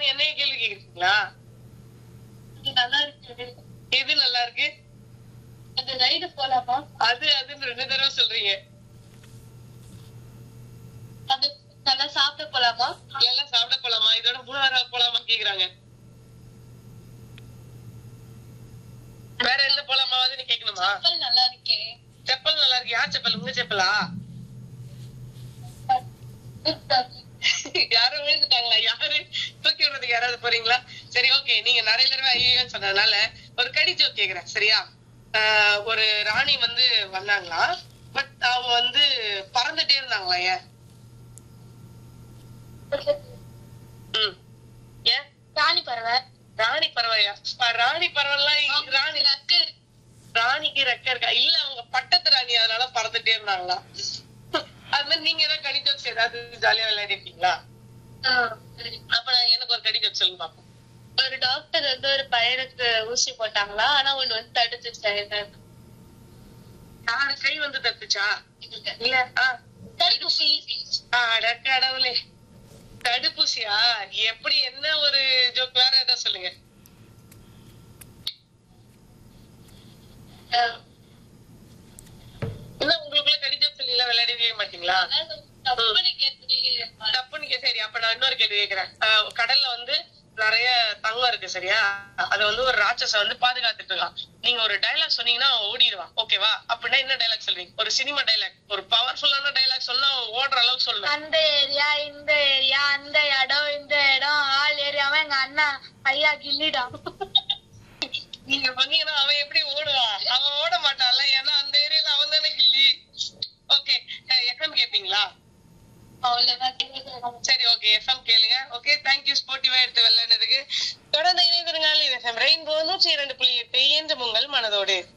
நீங்க என்ன கேள்வி கேக்குறீங்களா இது நல்லா இருக்கு எது நல்லா இருக்கு அந்த ரைடு போலாமா அது அதுன்னு ரெண்டு தடவை சொல்றீங்க அது நல்லா சாப்பிட போலாமா எல்லாம் சாப்பிட போலாமா இதோட மூணாவது போலாமா கேக்குறாங்க வேற எந்த போலாமாவது நீ கேட்கணுமா கப்பல் நல்லா இருக்கே செப்பல் நல்லா இருக்கு யார் செப்பல் உங்க செப்பலா யாரும் விழுந்துட்டாங்களா யாரு தூக்கி விடுறதுக்கு யாராவது போறீங்களா சரி ஓகே நீங்க நிறைய தடவை ஐயோன்னு சொன்னதுனால ஒரு கடி ஜோக் கேக்குறேன் சரியா ஆஹ் ஒரு ராணி வந்து வந்தாங்களா பட் அவங்க வந்து பறந்துட்டே இருந்தாங்களா ஏன் ம். ஏன் ராணி பறவை ராணி பறவையா அஹ் ராணி பறவைலாம் இங்க ராணி ரெக்கை இருக்கு. ராணிக்கு ரெக்க இருக்கா இல்ல அவங்க பட்டத்து ராணி அதனால பறந்துட்டே இருந்தாங்களா அது மாதிரி நீங்க ஏதாவது கடி ஜோக்ஸ் ஏதாவது ஜாலியா விளையாடிருக்கீங்களா ஆ, சரி. அப்ப நான் எனக்கு ஒரு கடி ஜோக் சொல்லுங்க பாப்போம் ஒரு டாக்டர் வந்து ஒரு பையனுக்கு ஊசி போட்டாங்களா ஆனா ஒண்ணு வந்து தடுத்துச்சு யாரு கை வந்து தட்டுச்சா இல்ல ஆ தடுப்பூசி அட கடவுளே தடுப்பூசியா எப்படி என்ன ஒரு ஜோக் வேற ஏதாவது சொல்லுங்க இல்ல உங்களுக்குள்ள கடி ஜோக் சொல்லி எல்லாம் விளையாடவே மாட்டீங்களா தப்புன்னு கேட்டு தப்புன்னு கே- சரி அப்ப நான் இன்னொரு கேள்வி கேக்குறேன் அஹ் கடல்ல வந்து நிறைய தங்கம் இருக்கு சரியா அத வந்து ஒரு ராட்சச வந்து பாதுகாத்துட்டு இருக்கான் நீங்க ஒரு டைலாக் சொன்னீங்கன்னா அவன் ஓடிடுவான் ஓகேவா அப்படின்னா என்ன டைலாக் சொல்றீங்க ஒரு சினிமா டைலாக் ஒரு பவர்ஃபுல்லான டைலாக் சொன்னா அவன் ஓடுற அளவுக்கு சொல்லணும் அந்த ஏரியா இந்த ஏரியா அந்த இடம் இந்த இடம் ஆள் ஏரியாவ எங்க அண்ணா ஐயா கில்லிடா நீங்க சொன்னீங்கன்னா அவன் எப்படி ஓடுவான் அவன் ஓட மாட்டான்ல ஏன்னா அந்த ஏரியால அவன் தானே கில்லி ஓகே எஃப்எம் கேப்பீங்களா அவ்வளவுதான் சரி ஓகே எஃப்எம் கேளுங்க ஓகே தேங்க்யூ ஸ்போர்ட்டிவா எடுத்து விளையாடுறதுக்கு தொடர்ந்து இணைந்திருங்கள் இது எஃப்எம் ரெயின்போ நூற்றி இரண்டு புள்ளி எட்டு என்று உங்கள் மனதோடு